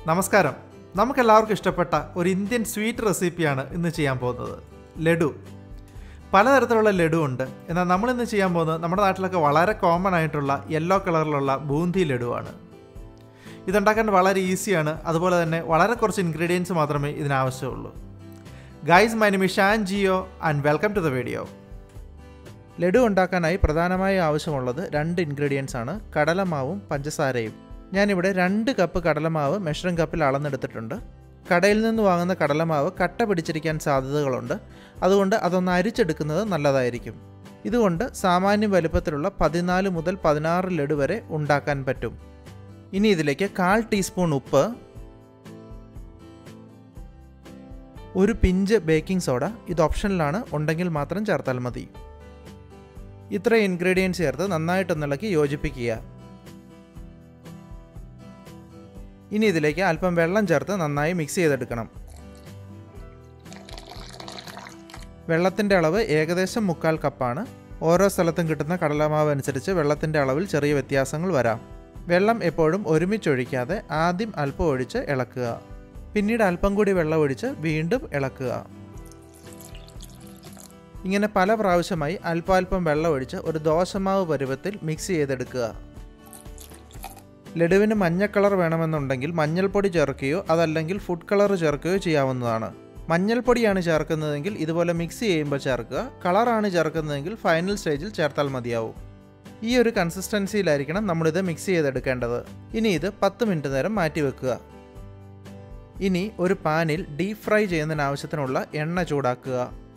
നമസ്കാരം നമുക്കെല്ലാവർക്കും ഇഷ്ടപ്പെട്ട ഒരു ഇന്ത്യൻ സ്വീറ്റ് റെസിപ്പിയാണ് ഇന്ന് ചെയ്യാൻ പോകുന്നത് ലഡു പലതരത്തിലുള്ള ലഡു ഉണ്ട് എന്നാൽ നമ്മളിന്ന് ചെയ്യാൻ പോകുന്നത് നമ്മുടെ നാട്ടിലൊക്കെ വളരെ കോമൺ ആയിട്ടുള്ള യെല്ലോ കളറിലുള്ള ബൂന്തി ലഡുവാണ് ഇതുണ്ടാക്കാൻ വളരെ ഈസിയാണ് അതുപോലെ തന്നെ വളരെ കുറച്ച് ഇൻഗ്രീഡിയൻസ് മാത്രമേ ഇതിനാവശ്യമുള്ളൂ guys my name Shaan Geo and welcome to the video laddu ഉണ്ടാക്കാനായി പ്രധാനമായി ആവശ്യമുള്ളത് രണ്ട് ഇൻഗ്രീഡിയൻസ് ആണ് കടലമാവും പഞ്ചസാരയും ഞാനിവിടെ രണ്ട് കപ്പ് കടലമാവ് മെഷറിംഗ് കപ്പിൽ അളന്നെടുത്തിട്ടുണ്ട് കടയിൽ നിന്ന് വാങ്ങുന്ന കടലമാവ് കട്ട പിടിച്ചിരിക്കാൻ സാധ്യതകളുണ്ട് അതുകൊണ്ട് അതൊന്ന് അരിച്ചെടുക്കുന്നത് നല്ലതായിരിക്കും ഇതുകൊണ്ട് സാമാന്യ വലുപ്പത്തിലുള്ള പതിനാല് മുതൽ പതിനാറ് ലഡു വരെ ഉണ്ടാക്കാൻ പറ്റും ഇനി ഇതിലേക്ക് കാൽ ടീസ്പൂൺ ഉപ്പ് ഒരു പിഞ്ച് ബേക്കിംഗ് സോഡ ഇത് ഓപ്ഷനിലാണ് ഉണ്ടെങ്കിൽ മാത്രം ചേർത്താൽ മതി ഇത്ര ഇൻഗ്രീഡിയൻസ് ചേർത്ത് നന്നായിട്ടൊന്ന് ഇളക്കി യോജിപ്പിക്കുക ഇനി ഇതിലേക്ക് അല്പം വെള്ളം ചേർത്ത് നന്നായി മിക്സ് ചെയ്തെടുക്കണം വെള്ളത്തിൻ്റെ അളവ് ഏകദേശം മുക്കാൽ കപ്പാണ് ഓരോ സ്ഥലത്തും കിട്ടുന്ന കടലമാവ് അനുസരിച്ച് വെള്ളത്തിൻ്റെ അളവിൽ ചെറിയ വ്യത്യാസങ്ങൾ വരാം വെള്ളം എപ്പോഴും ഒരുമിച്ചൊഴിക്കാതെ ആദ്യം അല്പം ഒഴിച്ച് ഇളക്കുക പിന്നീട് അല്പം കൂടി വെള്ളം ഒഴിച്ച് വീണ്ടും ഇളക്കുക ഇങ്ങനെ പല പ്രാവശ്യമായി അല്പാൽപ്പം വെള്ളം ഒഴിച്ച് ഒരു ദോശമാവ് പരുവത്തിൽ മിക്സ് ചെയ്തെടുക്കുക ലഡുവിന് മഞ്ഞ കളർ വേണമെന്നുണ്ടെങ്കിൽ മഞ്ഞൾപ്പൊടി ചേർക്കുകയോ അതല്ലെങ്കിൽ ഫുഡ് കളർ ചേർക്കുകയോ ചെയ്യാവുന്നതാണ് മഞ്ഞൾപ്പൊടിയാണ് ചേർക്കുന്നതെങ്കിൽ ഇതുപോലെ മിക്സ് ചെയ്യുമ്പോൾ ചേർക്കുക കളറാണ് ചേർക്കുന്നതെങ്കിൽ ഫൈനൽ സ്റ്റേജിൽ ചേർത്താൽ മതിയാവും ഈ ഒരു കൺസിസ്റ്റൻസിയിലായിരിക്കണം നമ്മളിത് മിക്സ് ചെയ്തെടുക്കേണ്ടത് ഇനി ഇത് പത്ത് മിനിറ്റ് നേരം മാറ്റി വെക്കുക ഇനി ഒരു പാനിൽ ഡീപ് ഫ്രൈ ചെയ്യുന്നതിന് ആവശ്യത്തിനുള്ള എണ്ണ ചൂടാക്കുക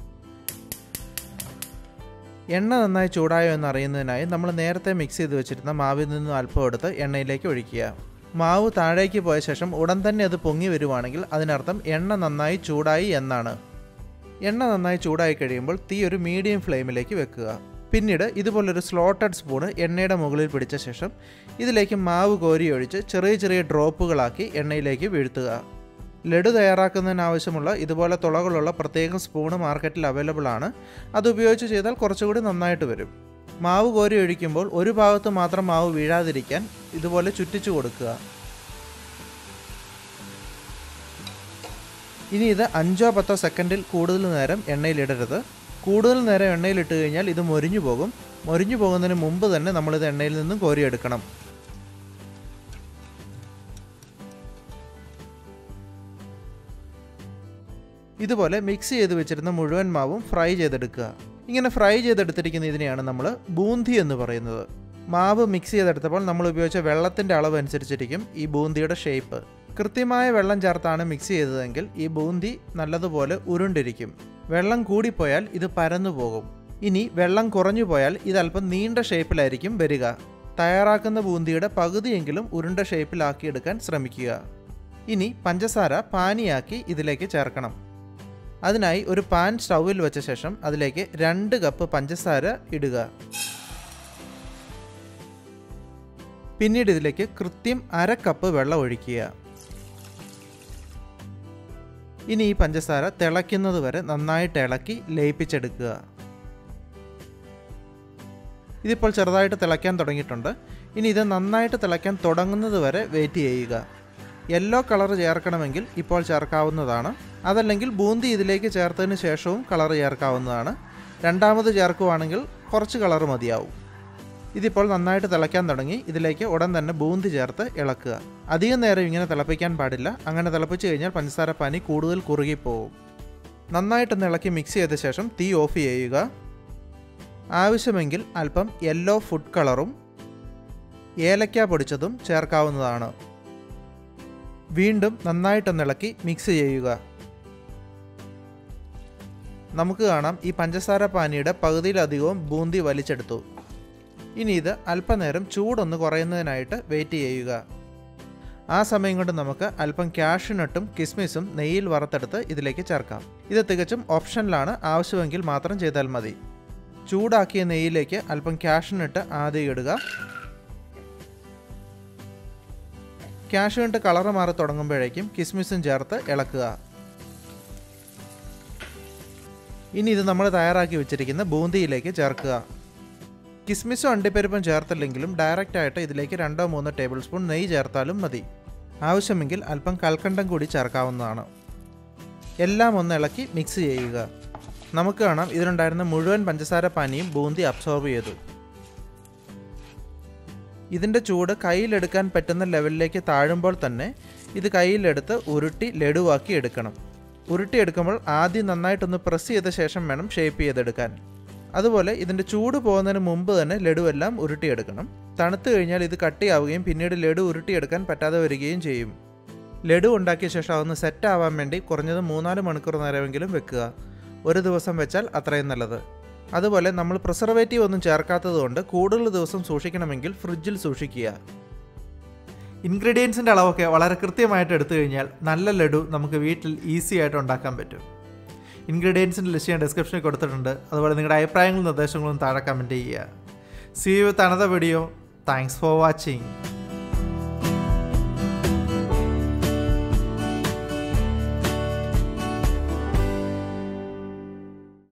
എണ്ണ നന്നായി ചൂടായോ എന്ന് അറിയുന്നതിനായി നമ്മൾ നേരത്തെ മിക്സ് ചെയ്ത് വെച്ചിരുന്ന മാവിൽ നിന്നും അല്പം എടുത്ത് എണ്ണയിലേക്ക് ഒഴിക്കുക മാവ് താഴേക്ക് പോയ ശേഷം ഉടൻ തന്നെ അത് പൊങ്ങി വരുവാണെങ്കിൽ അതിനർത്ഥം എണ്ണ നന്നായി ചൂടായി എന്നാണ് എണ്ണ നന്നായി ചൂടായി കഴിയുമ്പോൾ തീ ഒരു മീഡിയം ഫ്ലെയിമിലേക്ക് വെക്കുക പിന്നീട് ഇതുപോലൊരു സ്ലോട്ടഡ് സ്പൂണ് എണ്ണയുടെ മുകളിൽ പിടിച്ച ശേഷം ഇതിലേക്ക് മാവ് കോരി ഒഴിച്ച് ചെറിയ ചെറിയ ഡ്രോപ്പുകളാക്കി എണ്ണയിലേക്ക് വീഴ്ത്തുക ലഡു തയ്യാറാക്കുന്നതിന് ആവശ്യമുള്ള ഇതുപോലെ തുളകളുള്ള പ്രത്യേകം സ്പൂണ് മാർക്കറ്റിൽ അവൈലബിൾ ആണ് അത് ഉപയോഗിച്ച് ചെയ്താൽ കുറച്ചുകൂടി നന്നായിട്ട് വരും മാവ് കോരി ഒഴിക്കുമ്പോൾ ഒരു ഭാഗത്ത് മാത്രം മാവ് വീഴാതിരിക്കാൻ ഇതുപോലെ ചുറ്റിച്ചു കൊടുക്കുക ഇനി ഇത് അഞ്ചോ പത്തോ സെക്കൻഡിൽ കൂടുതൽ നേരം എണ്ണയിലിടരുത് കൂടുതൽ നേരം എണ്ണയിലിട്ട് കഴിഞ്ഞാൽ ഇത് മൊരിഞ്ഞു പോകും മൊരിഞ്ഞു പോകുന്നതിന് മുമ്പ് തന്നെ നമ്മളിത് എണ്ണയിൽ നിന്നും കോരിയെടുക്കണം ഇതുപോലെ മിക്സ് ചെയ്ത് വെച്ചിരുന്ന മുഴുവൻ മാവും ഫ്രൈ ചെയ്തെടുക്കുക ഇങ്ങനെ ഫ്രൈ ചെയ്തെടുത്തിരിക്കുന്ന ഇതിനെയാണ് നമ്മൾ ബൂന്തി എന്ന് പറയുന്നത് മാവ് മിക്സ് ചെയ്തെടുത്തപ്പോൾ നമ്മൾ ഉപയോഗിച്ച വെള്ളത്തിൻ്റെ അളവ് അനുസരിച്ചിരിക്കും ഈ ബൂന്തിയുടെ ഷേപ്പ് കൃത്യമായ വെള്ളം ചേർത്താണ് മിക്സ് ചെയ്തതെങ്കിൽ ഈ ബൂന്തി നല്ലതുപോലെ ഉരുണ്ടിരിക്കും വെള്ളം കൂടിപ്പോയാൽ ഇത് പരന്നു പോകും ഇനി വെള്ളം കുറഞ്ഞു പോയാൽ ഇത് അല്പം നീണ്ട ഷേപ്പിലായിരിക്കും വരിക തയ്യാറാക്കുന്ന ബൂന്തിയുടെ പകുതിയെങ്കിലും ഉരുണ്ട ഷേപ്പിലാക്കിയെടുക്കാൻ ശ്രമിക്കുക ഇനി പഞ്ചസാര പാനിയാക്കി ഇതിലേക്ക് ചേർക്കണം അതിനായി ഒരു പാൻ സ്റ്റൗവിൽ വെച്ച ശേഷം അതിലേക്ക് രണ്ട് കപ്പ് പഞ്ചസാര ഇടുക പിന്നീട് ഇതിലേക്ക് കൃത്യം അര കപ്പ് വെള്ളം ഒഴിക്കുക ഇനി ഈ പഞ്ചസാര തിളയ്ക്കുന്നത് വരെ നന്നായിട്ട് ഇളക്കി ലയിപ്പിച്ചെടുക്കുക ഇതിപ്പോൾ ചെറുതായിട്ട് തിളയ്ക്കാൻ തുടങ്ങിയിട്ടുണ്ട് ഇനി ഇത് നന്നായിട്ട് തിളയ്ക്കാൻ തുടങ്ങുന്നത് വരെ വെയിറ്റ് ചെയ്യുക യെല്ലോ കളർ ചേർക്കണമെങ്കിൽ ഇപ്പോൾ ചേർക്കാവുന്നതാണ് അതല്ലെങ്കിൽ ബൂന്തി ഇതിലേക്ക് ചേർത്തതിന് ശേഷവും കളർ ചേർക്കാവുന്നതാണ് രണ്ടാമത് ചേർക്കുവാണെങ്കിൽ കുറച്ച് കളർ മതിയാവും ഇതിപ്പോൾ നന്നായിട്ട് തിളയ്ക്കാൻ തുടങ്ങി ഇതിലേക്ക് ഉടൻ തന്നെ ബൂന്തി ചേർത്ത് ഇളക്കുക അധികം നേരം ഇങ്ങനെ തിളപ്പിക്കാൻ പാടില്ല അങ്ങനെ തിളപ്പിച്ച് കഴിഞ്ഞാൽ പഞ്ചസാര പാനി കൂടുതൽ കുറുകിപ്പോവും നന്നായിട്ടൊന്ന് ഇളക്കി മിക്സ് ചെയ്ത ശേഷം തീ ഓഫ് ചെയ്യുക ആവശ്യമെങ്കിൽ അല്പം യെല്ലോ ഫുഡ് കളറും ഏലക്ക പൊടിച്ചതും ചേർക്കാവുന്നതാണ് വീണ്ടും നന്നായിട്ടൊന്ന് ഇളക്കി മിക്സ് ചെയ്യുക നമുക്ക് കാണാം ഈ പഞ്ചസാര പാനിയുടെ പകുതിയിലധികവും ബൂന്തി വലിച്ചെടുത്തു ഇനി ഇത് അല്പനേരം ചൂടൊന്ന് കുറയുന്നതിനായിട്ട് വെയിറ്റ് ചെയ്യുക ആ സമയം കൊണ്ട് നമുക്ക് അല്പം കാഷ്യൂനട്ടും കിസ്മിസും നെയ്യിൽ വറുത്തെടുത്ത് ഇതിലേക്ക് ചേർക്കാം ഇത് തികച്ചും ഓപ്ഷനിലാണ് ആവശ്യമെങ്കിൽ മാത്രം ചെയ്താൽ മതി ചൂടാക്കിയ നെയ്യിലേക്ക് അല്പം കാഷ്യൂനട്ട് ആദ്യം ഇടുക കാഷ്യൂനട്ട് കളർ മാറി തുടങ്ങുമ്പോഴേക്കും കിസ്മിസും ചേർത്ത് ഇളക്കുക ഇനി ഇത് നമ്മൾ തയ്യാറാക്കി വെച്ചിരിക്കുന്ന ബൂന്തിയിലേക്ക് ചേർക്കുക കിസ്മിസും അണ്ടിപ്പരിപ്പും ചേർത്തില്ലെങ്കിലും ഡയറക്റ്റ് ആയിട്ട് ഇതിലേക്ക് രണ്ടോ മൂന്നോ ടേബിൾ സ്പൂൺ നെയ്യ് ചേർത്താലും മതി ആവശ്യമെങ്കിൽ അല്പം കൽക്കണ്ടം കൂടി ചേർക്കാവുന്നതാണ് എല്ലാം ഒന്ന് ഇളക്കി മിക്സ് ചെയ്യുക നമുക്ക് കാണാം ഇതിലുണ്ടായിരുന്ന മുഴുവൻ പഞ്ചസാര പാനിയും ബൂന്തി അബ്സോർബ് ചെയ്തു ഇതിൻ്റെ ചൂട് കയ്യിലെടുക്കാൻ പറ്റുന്ന ലെവലിലേക്ക് താഴുമ്പോൾ തന്നെ ഇത് കയ്യിലെടുത്ത് ഉരുട്ടി ലഡുവാക്കി എടുക്കണം ഉരുട്ടിയെടുക്കുമ്പോൾ ആദ്യം നന്നായിട്ടൊന്ന് പ്രസ് ചെയ്ത ശേഷം വേണം ഷേപ്പ് ചെയ്തെടുക്കാൻ അതുപോലെ ഇതിൻ്റെ ചൂട് പോകുന്നതിന് മുമ്പ് തന്നെ ലഡു എല്ലാം ഉരുട്ടിയെടുക്കണം തണുത്ത് കഴിഞ്ഞാൽ ഇത് കട്ടിയാവുകയും പിന്നീട് ലഡു ഉരുട്ടിയെടുക്കാൻ പറ്റാതെ വരികയും ചെയ്യും ലഡു ഉണ്ടാക്കിയ ശേഷം അതൊന്ന് സെറ്റ് ആവാൻ വേണ്ടി കുറഞ്ഞത് മൂന്നാല് മണിക്കൂർ നേരമെങ്കിലും വെക്കുക ഒരു ദിവസം വെച്ചാൽ അത്രയും നല്ലത് അതുപോലെ നമ്മൾ പ്രിസർവേറ്റീവ് ഒന്നും ചേർക്കാത്തതുകൊണ്ട് കൂടുതൽ ദിവസം സൂക്ഷിക്കണമെങ്കിൽ ഫ്രിഡ്ജിൽ സൂക്ഷിക്കുക ഇൻഗ്രീഡിയൻസിൻ്റെ അളവൊക്കെ വളരെ കൃത്യമായിട്ട് എടുത്തു കഴിഞ്ഞാൽ നല്ല ലഡു നമുക്ക് വീട്ടിൽ ഈസി ആയിട്ട് ഉണ്ടാക്കാൻ പറ്റും ഇൻഗ്രീഡിയൻസിൻ്റെ ലിസ്റ്റ് ഞാൻ ഡിസ്ക്രിപ്ഷനിൽ കൊടുത്തിട്ടുണ്ട് അതുപോലെ നിങ്ങളുടെ അഭിപ്രായങ്ങളും നിർദ്ദേശങ്ങളും താഴെ കമൻറ്റ് ചെയ്യുക സി യു തനത വീഡിയോ താങ്ക്സ് ഫോർ വാച്ചിങ്